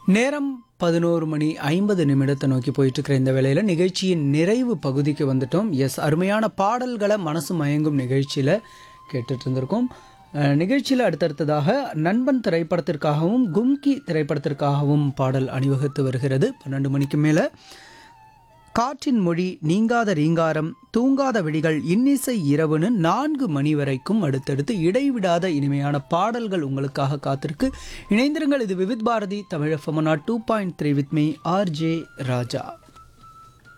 நேரம் பதினோரு மணி ஐம்பது நிமிடத்தை நோக்கி போயிட்டு இருக்கிற இந்த வேளையில் நிகழ்ச்சியின் நிறைவு பகுதிக்கு வந்துட்டோம் எஸ் அருமையான பாடல்களை மனசு மயங்கும் நிகழ்ச்சியில் கேட்டுட்டு இருந்திருக்கோம் அஹ், நிகழ்ச்சியில் அடுத்தடுத்ததாக நண்பன் திரைப்படத்திற்காகவும் கும்கி திரைப்படத்திற்காகவும் பாடல் அணிவகுத்து வருகிறது பன்னெண்டு மணிக்கு மேலே காற்றின் மொழி நீங்காத ரீங்காரம் தூங்காத விடிகள் இன்னிசை இரவுன்னு நான்கு மணி வரைக்கும் அடுத்தடுத்து இடைவிடாத இனிமையான பாடல்கள் உங்களுக்காக காத்திருக்கு இணைந்திருங்கள் இது Vividh Bharati Tamil FM two point three with me RJ Raja